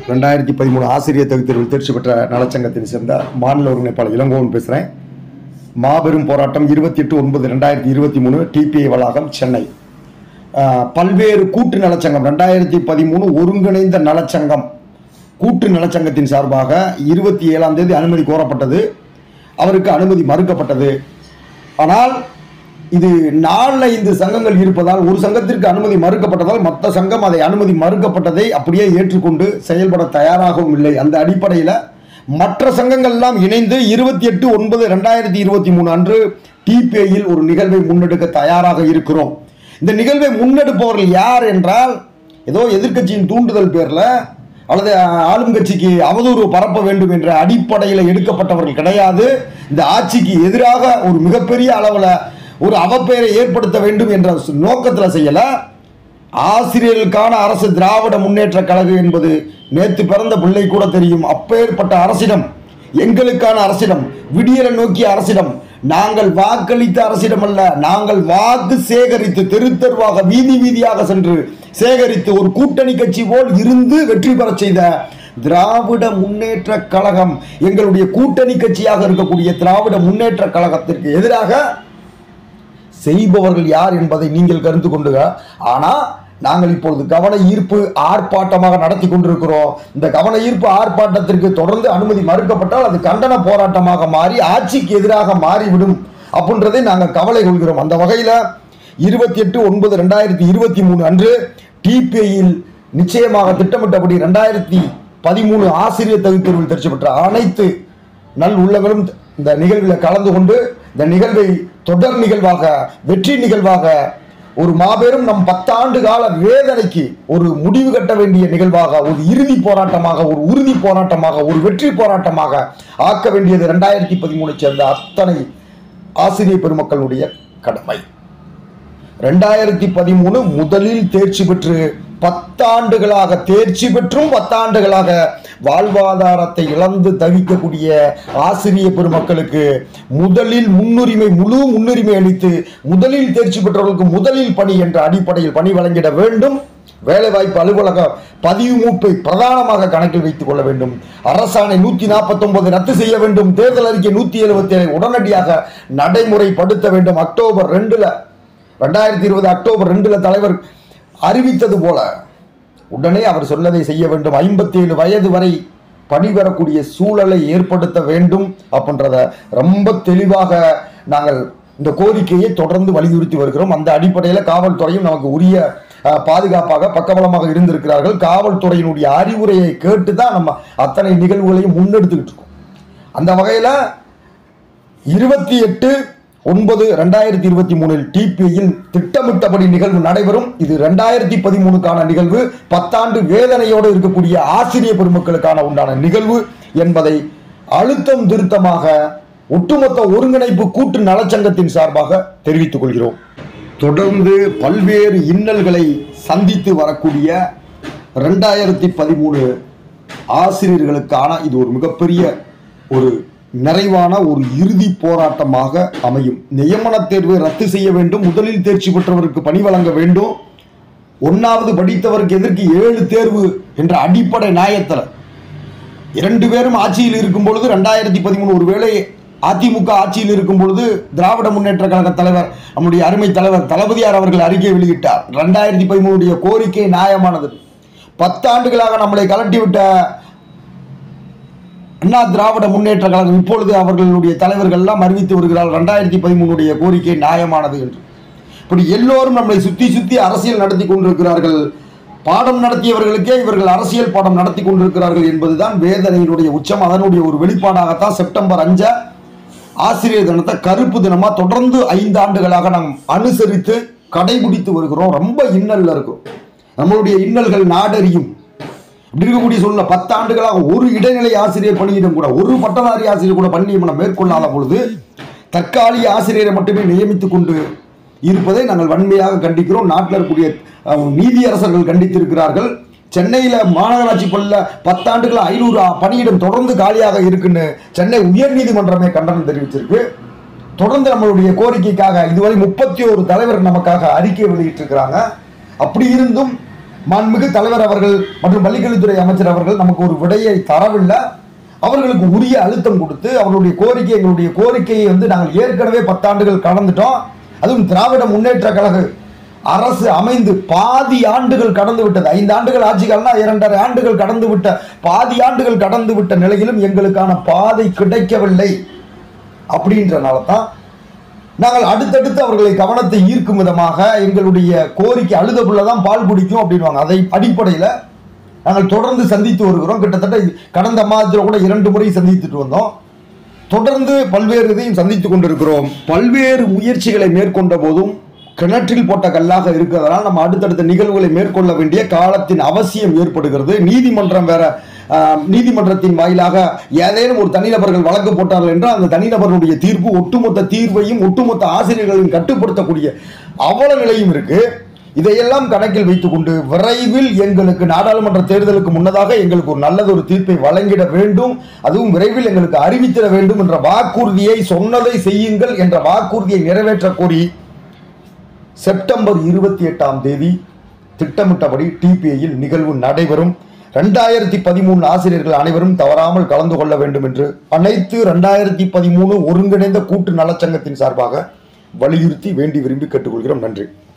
ரெண்டாயிரத்தி பதிமூணு ஆசிரியர் தகுதியில் தேர்ச்சி பெற்ற நலச்சங்கத்தை சேர்ந்த மாநில ஒருங்கிணைப்பாளர் இளங்கோவன் பேசுகிறேன் மாபெரும் போராட்டம் இருபத்தி எட்டு ஒன்பது ரெண்டாயிரத்தி இருபத்தி மூணு டிபிஐ வளாகம் சென்னை ஆஹ், பல்வேறு கூட்டு நலச்சங்கம் ரெண்டாயிரத்தி பதிமூணு ஒருங்கிணைந்த நலச்சங்கம் கூட்டு நலச்சங்கத்தின் சார்பாக இருபத்தி ஏழாம் தேதி அனுமதி கோரப்பட்டது அவருக்கு அனுமதி மறுக்கப்பட்டது ஆனால் இது நாலு ஐந்து சங்கங்கள் இருப்பதால் ஒரு சங்கத்திற்கு அனுமதி மறுக்கப்பட்டதால் மற்ற சங்கம் அதை அனுமதி மறுக்கப்பட்டதை அப்படியே ஏற்றுக்கொண்டு செயல்பட தயாராகவும் இல்லை அந்த அடிப்படையில் மற்ற சங்கங்கள் எல்லாம் இணைந்து இருபத்தி எட்டு ஒன்பது ரெண்டாயிரத்தி இருபத்தி மூணு அன்று டிபிஐயில் ஒரு நிகழ்வை முன்னெடுக்க தயாராக இருக்கிறோம் இந்த நிகழ்வை முன்னெடுப்பவர்கள் யார் என்றால் ஏதோ எதிர்க்கட்சியின் தூண்டுதல் பேரில் அல்லது ஆளும் கட்சிக்கு அவதூறு பரப்ப வேண்டும் என்ற அடிப்படையில் எடுக்கப்பட்டவர்கள் கிடையாது இந்த ஆட்சிக்கு எதிராக ஒரு மிகப்பெரிய அளவில் ஒரு அவப்பெயரை ஏற்படுத்த வேண்டும் என்ற நோக்கத்தில் செய்யல ஆசிரியர்களுக்கான அரசு திராவிட முன்னேற்ற கழகம் என்பது நேற்று பிறந்த பிள்ளை கூட தெரியும் அப்பேற்பட்ட அரசிடம் எங்களுக்கான அரசிடம் விடியலை நோக்கிய அரசிடம் நாங்கள் வாக்களித்த அரசிடம் அல்ல நாங்கள் வாக்கு சேகரித்து தெரு தெருவாக வீதி வீதியாக சென்று சேகரித்து ஒரு கூட்டணி கட்சி போல் இருந்து வெற்றி பெறச் செய்த திராவிட முன்னேற்ற கழகம் எங்களுடைய கூட்டணி கட்சியாக இருக்கக்கூடிய திராவிட முன்னேற்ற கழகத்திற்கு எதிராக செய்பவர்கள் யார் என்பதை நீங்கள் கருத்து கொண்டுக ஆனால் நாங்கள் இப்பொழுது கவன ஈர்ப்பு ஆர்ப்பாட்டமாக நடத்தி கொண்டிருக்கிறோம் இந்த கவன ஈர்ப்பு ஆர்ப்பாட்டத்திற்கு தொடர்ந்து அனுமதி மறுக்கப்பட்டால் அது கண்டன போராட்டமாக மாறி ஆட்சிக்கு எதிராக மாறிவிடும் அப்படின்றதை நாங்கள் கவலை கொள்கிறோம் அந்த வகையில் இருபத்தி எட்டு ஒன்பது ரெண்டாயிரத்தி இருபத்தி மூணு அன்று டிபிஐயில் நிச்சயமாக திட்டமிட்டபடி ரெண்டாயிரத்தி பதிமூணு ஆசிரியர் தகுதி தேர்வில் தேர்ச்சி பெற்ற அனைத்து நல் உள்ளங்களும் இந்த நிகழ்வில் கலந்து கொண்டு இந்த நிகழ்வை தொடர் நிகழ்வாக வெற்றி நிகழ்வாக ஒரு மாபெரும் நம் பத்தாண்டு கால வேதனைக்கு ஒரு முடிவு கட்ட வேண்டிய நிகழ்வாக ஒரு இறுதி போராட்டமாக ஒரு உறுதி போராட்டமாக ஒரு வெற்றி போராட்டமாக ஆக்க வேண்டியது ரெண்டாயிரத்தி பதிமூணை சேர்ந்த அத்தனை ஆசிரியர் பெருமக்களுடைய கடமை ரெண்டாயிரத்தி பதிமூணு முதலில் தேர்ச்சி பெற்று பத்தாண்டுகளாக தேர்ச்சி பெற்றும் பத்தாண்டுகளாக வாழ்வாதாரத்தை இழந்து தவிக்கக்கூடிய ஆசிரிய பெருமக்களுக்கு முதலில் முன்னுரிமை முழு முன்னுரிமை அளித்து முதலில் தேர்ச்சி பெற்றவர்களுக்கு முதலில் பணி என்ற அடிப்படையில் பணி வழங்கிட வேண்டும் வேலைவாய்ப்பு அலுவலக பதிவு மூப்பை பிரதானமாக கணக்கில் வைத்துக் கொள்ள வேண்டும் அரசாணை நூத்தி நாற்பத்தி ஒன்பது ரத்து செய்ய வேண்டும் தேர்தல் அறிக்கை நூத்தி எழுபத்தி ஏழை உடனடியாக நடைமுறைப்படுத்த வேண்டும் அக்டோபர் ரெண்டுல ரெண்டாயிரத்தி இருபது அக்டோபர் ரெண்டுல தலைவர் அறிவித்தது போல உடனே அவர் சொன்னதை செய்ய வேண்டும் ஐம்பத்தி ஏழு வயது வரை பணிபெறக்கூடிய சூழலை ஏற்படுத்த வேண்டும் அப்படின்றத ரொம்ப தெளிவாக நாங்கள் இந்த கோரிக்கையை தொடர்ந்து வலியுறுத்தி வருகிறோம் அந்த அடிப்படையில் காவல்துறையும் நமக்கு உரிய அஹ், பாதுகாப்பாக பக்கபலமாக இருந்திருக்கிறார்கள் காவல்துறையினுடைய அறிவுரையை கேட்டு தான் நம்ம அத்தனை நிகழ்வுகளையும் முன்னெடுத்துக்கிட்டு இருக்கோம் அந்த வகையில் இருபத்தி எட்டு ஒன்பது ரெண்டாயிரத்தி இருபத்தி மூணில் டிபியில் திட்டமிட்டபடி நிகழ்வு நடைபெறும் இது ரெண்டாயிரத்தி பதிமூணுக்கான நிகழ்வு பத்தாண்டு வேதனையோடு இருக்கக்கூடிய ஆசிரியர் பெருமக்களுக்கான உண்டான நிகழ்வு என்பதை அழுத்தம் திருத்தமாக ஒட்டுமொத்த ஒருங்கிணைப்பு கூட்டு நலச்சங்கத்தின் சார்பாக தெரிவித்துக் கொள்கிறோம் தொடர்ந்து பல்வேறு இன்னல்களை சந்தித்து வரக்கூடிய ரெண்டாயிரத்தி பதிமூணு ஆசிரியர்களுக்கான இது ஒரு மிகப்பெரிய ஒரு நிறைவான ஒரு இறுதி போராட்டமாக அமையும் நியமன தேர்வை ரத்து செய்ய வேண்டும் முதலில் தேர்ச்சி பெற்றவருக்கு பணி வழங்க வேண்டும் ஒன்னாவது படித்தவருக்கு எதற்கு ஏழு தேர்வு என்ற அடிப்படை நியாயத்தில் இரண்டு பேரும் ஆட்சியில் இருக்கும் பொழுது ரெண்டாயிரத்தி பதிமூணு ஒருவேளை அதிமுக ஆட்சியில் இருக்கும் பொழுது திராவிட முன்னேற்ற கழக தலைவர் நம்முடைய அருமை தலைவர் தளபதியார் அவர்கள் அறிக்கை வெளியிட்டார் ரெண்டாயிரத்தி பதிமூணுடைய கோரிக்கை நியாயமானது பத்தாண்டுகளாக நம்மளை கலட்டிவிட்ட அண்ணா திராவிட முன்னேற்ற கழகம் இப்பொழுது அவர்களுடைய தலைவர்கள் எல்லாம் அறிவித்து வருகிறார்கள் ரெண்டாயிரத்தி பதிமூணுடைய கோரிக்கை நியாயமானது என்று இப்படி எல்லோரும் நம்மளை சுத்தி சுத்தி அரசியல் நடத்தி கொண்டிருக்கிறார்கள் பாடம் நடத்தியவர்களுக்கே இவர்கள் அரசியல் பாடம் நடத்தி கொண்டிருக்கிறார்கள் என்பதுதான் வேதனையினுடைய உச்சம் அதனுடைய ஒரு வெளிப்பாடாகத்தான் செப்டம்பர் அஞ்ச ஆசிரியர் தினத்தை கருப்பு தினமா தொடர்ந்து ஐந்து ஆண்டுகளாக நாம் அனுசரித்து கடைபிடித்து வருகிறோம் ரொம்ப இன்னல்ல இருக்கும் நம்மளுடைய இன்னல்கள் நாடறியும் இப்படி இருக்கக்கூடிய சூழ்நிலை பத்து ஆண்டுகளாக ஒரு இடைநிலை ஆசிரியர் பணியிடம் கூட ஒரு பட்டதாரி ஆசிரியர் கூட பணி நியமனம் மேற்கொள்ளாத பொழுது தற்காலிக ஆசிரியரை மட்டுமே நியமித்துக் கொண்டு இருப்பதை நாங்கள் வன்மையாக கண்டிக்கிறோம் நாட்டில் இருக்கக்கூடிய அஹ், நீதியரசர்கள் கண்டித்திருக்கிறார்கள் சென்னையில் மாநகராட்சி பள்ளியில் பத்தாண்டுகள் ஐநூறு பணியிடம் தொடர்ந்து காலியாக இருக்குன்னு சென்னை உயர்நீதிமன்றமே கண்டனம் தெரிவிச்சிருக்கு தொடர்ந்து நம்மளுடைய கோரிக்கைக்காக இதுவரை முப்பத்தி ஒரு தலைவர் நமக்காக அறிக்கை வெளியிட்டிருக்கிறாங்க அப்படி இருந்தும் மாண்புமிகு தலைவர் அவர்கள் மற்றும் பள்ளிக்கல்வித்துறை அமைச்சர் அவர்கள் நமக்கு ஒரு விடையை தரவில்லை அவர்களுக்கு உரிய அழுத்தம் கொடுத்து அவர்களுடைய கோரிக்கை எங்களுடைய கோரிக்கையை வந்து நாங்கள் ஏற்கனவே பத்தாண்டுகள் கடந்துட்டோம் அதுவும் திராவிட முன்னேற்ற கழக அரசு அமைந்து பாதி ஆண்டுகள் கடந்து விட்டது ஐந்து ஆண்டுகள் ஆட்சி காலம்னா இரண்டரை ஆண்டுகள் கடந்து விட்ட பாதி ஆண்டுகள் கடந்து விட்ட நிலையிலும் எங்களுக்கான பாதை கிடைக்கவில்லை அப்படின்றனால தான் நாங்கள் அடுத்தடுத்து அவர்களை கவனத்தை ஈர்க்கும் விதமாக எங்களுடைய கோரிக்கை அழுத புள்ள தான் பால் குடிக்கும் அப்படின்வாங்க அதை அடிப்படையில் நாங்கள் தொடர்ந்து சந்தித்து வருகிறோம் கிட்டத்தட்ட இது- கடந்த மாதத்தில் கூட இரண்டு முறை சந்தித்துட்டு வந்தோம் தொடர்ந்து பல்வேறு இதையும் சந்தித்துக் கொண்டிருக்கிறோம் பல்வேறு முயற்சிகளை மேற்கொண்ட போதும் கிணற்றில் போட்ட கல்லாக இருக்கிறதுனால நம்ம அடுத்தடுத்த நிகழ்வுகளை மேற்கொள்ள வேண்டிய காலத்தின் அவசியம் ஏற்படுகிறது நீதிமன்றம் வேற ஆஹ், நீதிமன்றத்தின் வாயிலாக ஏதேனும் ஒரு தனிநபர்கள் வழக்கு போட்டார்கள் என்றால் அந்த தனிநபர்களுடைய தீர்ப்பு ஒட்டுமொத்த தீர்வையும் ஒட்டுமொத்த ஆசிரியர்களையும் கட்டுப்படுத்தக்கூடிய அவல நிலையும் இருக்கு இதையெல்லாம் கணக்கில் வைத்துக்கொண்டு விரைவில் எங்களுக்கு நாடாளுமன்ற தேர்தலுக்கு முன்னதாக எங்களுக்கு ஒரு நல்லது ஒரு தீர்ப்பை வழங்கிட வேண்டும் அதுவும் விரைவில் எங்களுக்கு அறிவித்திட வேண்டும் என்ற வாக்குறுதியை சொன்னதை செய்யுங்கள் என்ற வாக்குறுதியை நிறைவேற்ற கோரி செப்டம்பர் இருபத்தி எட்டாம் தேதி திட்டமிட்டபடி டிபிஐயில் நிகழ்வு நடைபெறும் ரெண்டாயிரத்தி பதிமூணு ஆசிரியர்கள் அனைவரும் தவறாமல் கலந்து கொள்ள வேண்டும் என்று அனைத்து ரெண்டாயிரத்தி பதிமூணு ஒருங்கிணைந்த கூட்டு நலச்சங்கத்தின் சார்பாக வலியுறுத்தி வேண்டி விரும்பி கேட்டுக்கொள்கிறோம் நன்றி